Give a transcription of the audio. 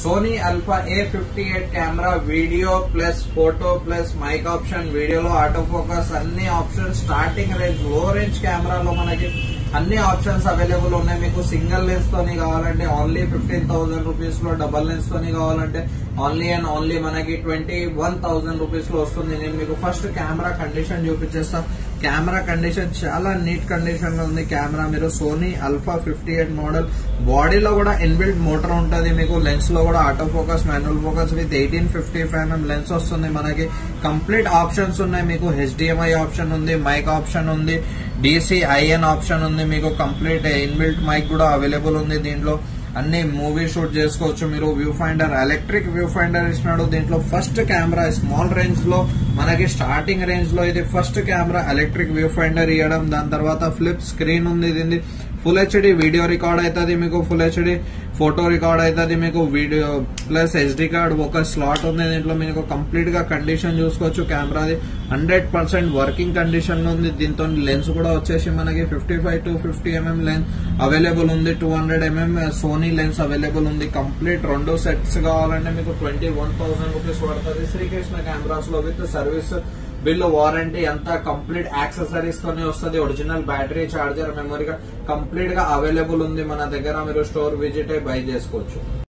Sony Alpha A fifty eight camera video plus photo plus mic option వీడియోలో auto focus అన్ని options starting range లో range కెమెరాలో మనకి అన్ని ఆప్షన్స్ అవైలబుల్ ఉన్నాయి మీకు సింగిల్ లెన్స్ తోని కావాలంటే ఓన్లీ ఫిఫ్టీన్ థౌసండ్ రూపీస్ లో డబల్ లెన్స్ తోని కావాలంటే ఓన్లీ అండ్ ఓన్లీ మనకి ట్వంటీ వన్ థౌసండ్ రూపీస్ లో వస్తుంది నేను మీకు ఫస్ట్ కెమెరా కండిషన్ చూపించేస్తా కెమెరా కండిషన్ చాలా నీట్ కండిషన్ లో ఉంది కెమెరా మీరు Sony Alpha fifty eight model బాడీలో కూడా ఇన్బిల్ట్ మోటార్ ఉంటుంది మీకు లెన్స్ లో కూడా auto focus manual focus with eighteen fifty five mm lens వస్తుంది మనకి కంప్లీట్ ఆప్షన్స్ ఉన్నాయి మీకు హెచ్డిఎంఐ ఆప్షన్ ఉంది మైక్ ఆప్షన్ ఉంది డిసి ఐఎన్ ఆప్షన్ ఉంది మీకు కంప్లీట్ ఇన్బిల్ట్ మైక్ కూడా అవైలబుల్ ఉంది దీంట్లో అన్ని మూవీ షూట్ చేసుకోవచ్చు మీరు viewfinder electric viewfinder ఇచ్చినాడు దీంట్లో ఫస్ట్ కెమెరా స్మాల్ రేంజ్ లో మనకి స్టార్టింగ్ రేంజ్ లో ఇది first camera electric viewfinder ఇవ్వడం దాని తర్వాత ఫ్లిప్ స్క్రీన్ ఉంది దీన్ని ఫుల్ హెచ్డి వీడియో రికార్డ్ అవుతుంది మీకు ఫుల్ హెచ్డి ఫోటో రికార్డ్ అవుతుంది మీకు వీడియో ప్లస్ ఎస్డి కార్డ్ ఒక స్లాట్ ఉంది దీంట్లో మీకు కంప్లీట్ గా కండిషన్ చూసుకోవచ్చు కెమెరాది హండ్రెడ్ పర్సెంట్ వర్కింగ్ కండిషన్ లో ఉంది దీంతో లెన్స్ కూడా వచ్చేసి మనకి fifty five to fifty mm lens available ఉంది two hundred mm Sony lens available ఉంది కంప్లీట్ రెండు సెట్స్ కావాలంటే మీకు ట్వంటీ వన్ థౌసండ్ రూపీస్ పడుతుంది శ్రీకృష్ణ కెమెరాస్ లో విత్ సర్వీస్ బిల్ వారంటీ అంతా కంప్లీట్ యాక్సెసరీస్ తోనే వస్తుంది original battery charger memory complete గా అవైలబుల్ ఉంది మన దగ్గర మీరు స్టోర్ విజిట్ అయి బై చేసుకోవచ్చు